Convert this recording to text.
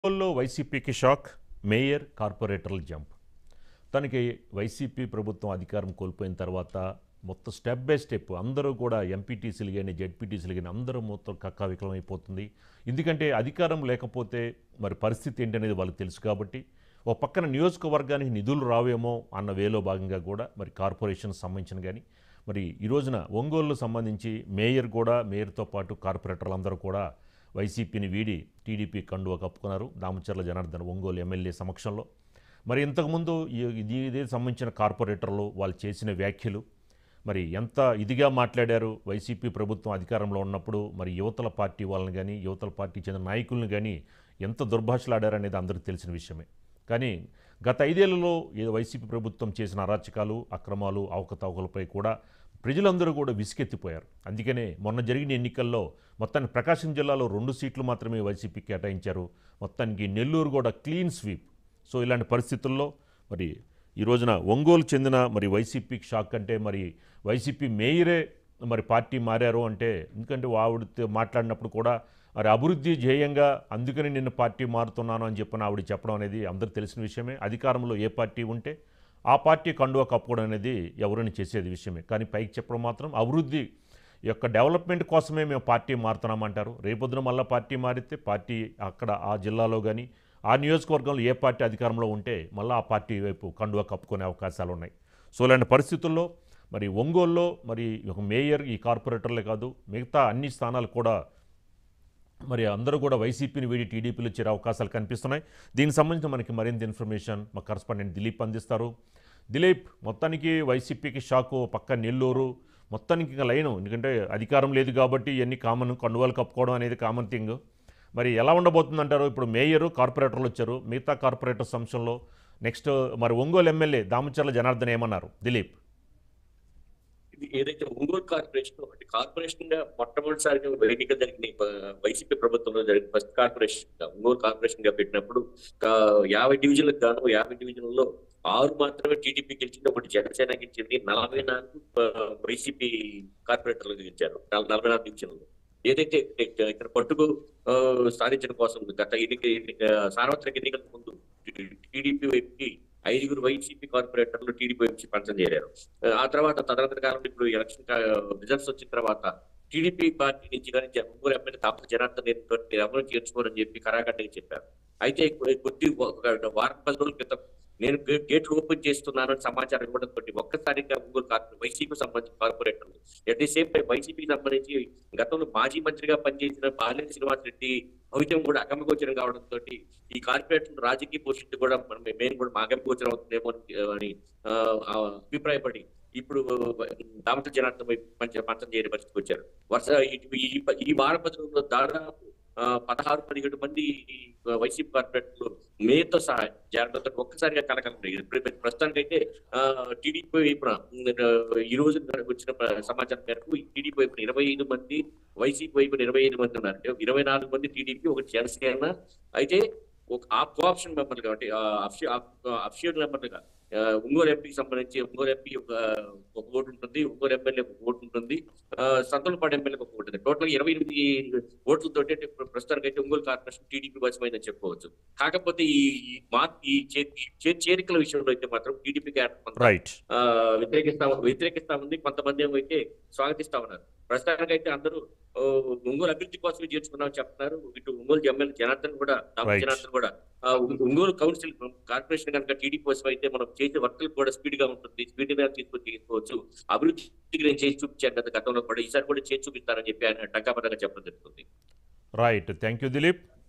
ఒంగోలులో వైసీపీకి shock mayor కార్పొరేటర్ల జంప్ తనకి వైసీపీ ప్రభుత్వం అధికారం కోల్పోయిన తర్వాత మొత్తం స్టెప్ బై స్టెప్ అందరూ కూడా ఎంపీటీసీలు కానీ జెడ్పీటీసీలు కానీ అందరూ మొత్తం కక్కావికలం అయిపోతుంది ఎందుకంటే అధికారం లేకపోతే మరి పరిస్థితి ఏంటనేది వాళ్ళకి తెలుసు కాబట్టి ఒక పక్కన నియోజకవర్గానికి నిధులు రావేమో అన్న వేలో భాగంగా కూడా మరి కార్పొరేషన్ సంబంధించిన కానీ మరి ఈ రోజున ఒంగోలుకు సంబంధించి మేయర్ కూడా మేయర్తో పాటు కార్పొరేటర్లు అందరూ కూడా వైసీపీని వీడి టీడీపీ కండువ కప్పుకున్నారు దామచర్ల జనార్దన్ ఒంగోలు ఎమ్మెల్యే సమక్షంలో మరి ఇంతకుముందు ఈ- ఇది ఇదే సంబంధించిన కార్పొరేటర్లు వాళ్ళు చేసిన వ్యాఖ్యలు మరి ఎంత ఇదిగా మాట్లాడారు వైసీపీ ప్రభుత్వం అధికారంలో ఉన్నప్పుడు మరి యువతల పార్టీ వాళ్ళని కానీ యువతల పార్టీ చెందిన నాయకులను కానీ ఎంత దుర్భాషలాడారనేది అందరికీ తెలిసిన విషయమే కానీ గత ఐదేళ్లలో ఏ వైసీపీ ప్రభుత్వం చేసిన అరాచకాలు అక్రమాలు అవకతవకలపై కూడా ప్రజలందరూ కూడా విసుకెత్తిపోయారు అందుకనే మొన్న జరిగిన ఎన్నికల్లో మొత్తానికి ప్రకాశం జిల్లాలో రెండు సీట్లు మాత్రమే వైసీపీ కేటాయించారు మొత్తానికి నెల్లూరు కూడా క్లీన్ స్వీప్ సో ఇలాంటి పరిస్థితుల్లో మరి ఈ రోజున ఒంగోలు చెందిన మరి వైసీపీకి షాక్ అంటే మరి వైసీపీ మేయరే మరి పార్టీ మారారు అంటే ఎందుకంటే ఆవిడ మాట్లాడినప్పుడు కూడా మరి అభివృద్ధి ధ్యేయంగా అందుకని నిన్ను పార్టీ మారుతున్నాను అని చెప్పిన ఆవిడ చెప్పడం అనేది అందరికీ తెలిసిన విషయమే అధికారంలో ఏ పార్టీ ఉంటే ఆ పార్టీ కండువా కప్పుకోవడం అనేది ఎవరైనా చేసేది విషయమే కానీ పైకి చెప్పడం మాత్రం అభివృద్ధి యొక్క డెవలప్మెంట్ కోసమే మేము పార్టీ మారుతున్నామంటారు రేపొద్దున మళ్ళీ పార్టీ మారితే పార్టీ అక్కడ ఆ జిల్లాలో కానీ ఆ నియోజకవర్గంలో ఏ పార్టీ అధికారంలో ఉంటే మళ్ళీ ఆ పార్టీ వైపు కండువా కప్పుకునే అవకాశాలు ఉన్నాయి సో ఇలాంటి పరిస్థితుల్లో మరి ఒంగోలులో మరి ఒక మేయర్ ఈ కార్పొరేటర్లే కాదు మిగతా అన్ని స్థానాలు కూడా మరి అందరూ కూడా వైసీపీని వీడి టీడీపీలో చేరే అవకాశాలు కనిపిస్తున్నాయి దీనికి సంబంధించి మనకి మరింత ఇన్ఫర్మేషన్ మా కరస్పాండెంట్ దిలీప్ అందిస్తారు దిలీప్ మొత్తానికి వైసీపీకి షాకు పక్క నెల్లూరు మొత్తానికి ఇంకా లైను ఎందుకంటే అధికారం లేదు కాబట్టి ఇవన్నీ కామన్ కండువాలు కప్పుకోవడం అనేది కామన్ థింగ్ మరి ఎలా ఉండబోతుందంటారు ఇప్పుడు మేయరు కార్పొరేటర్లు వచ్చారు మిగతా కార్పొరేటర్ సంస్థల్లో నెక్స్ట్ మరి ఒంగోలు ఎమ్మెల్యే దామచర్ల జనార్దన్ ఏమన్నారు దిలీప్ ఇది ఏదైతే ఒంగోలు కార్పొరేషన్ ఒకటి కార్పొరేషన్ గా మొట్టమొదటిసారిగా ఎన్నిక జరిగిన ఈ ప- వైసీపీ ప్రభుత్వంలో జరిగిన ఫస్ట్ కార్పొరేషన్ గా ఒంగోలు కార్పొరేషన్ గా పెట్టినప్పుడు ఒక యాభై డివిజన్లకు గాను యాభై డివిజన్లలో ఆరు మాత్రమే టీడీపీ గెలిచింది ఒకటి జనసేన గెలిచింది నలభై నాలుగు ఆ, వైసీపీ కార్పొరేటర్లు గెలిచారు నల- నలభై నాలుగు డివిజన్లలో ఏదైతే ఇక- ఇక్కడ పట్టుకు ఆ, సాధించడం కోసం గత ఎన్నిక ఎన్నిక సార్వత్రిక ఎన్నికల ముందు టీడీపీ వైపుకి ఐదుగురు వైసీపీ కార్పొరేటర్లు టీడీపీ వైపు పంచం చేరారు ఆ తర్వాత తదనంతర కాలంలో ఇప్పుడు ఎలక్షన్ రిజల్ట్స్ వచ్చిన తర్వాత టీడీపీ పార్టీ నుంచి కానీ ఒంగోలు ఎమ్మెల్యే తప్ప జనార్దన్ నేను ఎవరు చేర్చుకోరని చెప్పి కరాఖండిగా చెప్పారు అయితే కొ- కొద్ది ఒక వారం పది రోజుల క్రితం నేను గే- గేట్లు ఓపెన్ చేస్తున్నాను అని సమాచారం ఇవ్వడంతో ఒక్కసారిగా ఒంగోలు కార్పొ వైసీపీ సంబంధించిన కార్పొరేటర్లు అట్ ది సేమ్ టైం వైసీపీకి సంబంధించి గతంలో మాజీ మంత్రిగా పనిచేసిన బాలినేని శ్రీనివాస్ రెడ్డి భవిత్యం కూడా అగమగోచరం కావడంతో ఈ కార్పొరేటర్ రాజకీయ పోషించి కూడా మనం మేము కూడా మా అగమగోచరం అవుతుందేమో అని- అని ఆ, ఆ, అభిప్రాయపడి ఇప్పుడు దామత జనార్దన్ వైపు పంచ పంచం చేయని పరిస్థితికి వచ్చారు వరుస ఈ- ఈ ఈ వారం పది రోజుల్లో దాదాపు ఆ, పదహారు పదిహేడు మంది వైసీపీ కార్పొరేటర్లు మేతో సహా జాగ్రత్త ఒక్కసారిగా కలకలం రేగింది. ఇప్పుడు ప్రస్తుతానికి అయితే టీడీపీ వైపున ఆ, ఈ రోజు వచ్చిన ప్ర- సమాచారం మేరకు టీడీపీ వైపున ఇరవై ఐదు మంది వైసీపీ వైపున ఇరవై ఐదు మంది ఉన్నారు అంటే ఇరవై నాలుగు మంది టీడీపీ ఒకటి జనసేన అయితే ఒక ఆ కోఆప్షన్ మెంబర్లుగా అంటే అఫిషియల్ మెంబర్లుగా ఆ, ఒంగోలు ఎంపీకి సంబంధించి ఒంగోలు ఎంపీ ఒక ఒక ఓటు ఉంటుంది ఒంగోలు ఎమ్మెల్యే ఒక ఓటు ఉంటుంది ఆ, సంతలపాడు ఎమ్మెల్యేకి ఒక ఓటు ఉంటుంది టోటల్ ఇరవై ఎనిమిది ఓట్లతో ప్రస్తుతానికి అయితే ఒంగోలు కార్పొరేషన్ టీడీపీ వశమైందని చెప్పుకోవచ్చు కాకపోతే ఈ ఈ మా- ఈ చే- ఈ చే- చేరికల విషయంలో అయితే మాత్రం టీడీపీ రైట్ వ్యతిరేకిస్తా వ్యతిరేకిస్తా ఉంది కొంతమంది ఏమో అయితే స్వాగతిస్తా ఉన్నారు ప్రస్తుతానికి అయితే అందరూ ఆ, ఒంగోలు అభివృద్ధి కోసమే చేర్చుకున్నామని చెప్తున్నారు ఇటు ఒంగోలు ఎమ్మెల్యే జనార్దన్ కూడా దామ Right. జనార్దన్ కూడా ఆ, ఒ- ఒంగోలు కౌన్సిల్ కార్పొరేషన్ కనుక టీడీపీ కోసం అయితే మనం చేసే వర్కులు కూడా స్పీడ్ గా ఉంటుంది స్పీడ్ గా తీసుకొని తీసుకోవచ్చు అభివృద్ధికి నేను చేసి చూపించాను గత గతంలో కూడా ఈసారి కూడా చేసి చూపిస్తానని చెప్పి ఆయన టంకాపరంగా చెప్పడం జరుగుతుంది రైట్ థ్యాంక్ యూ దిలీప్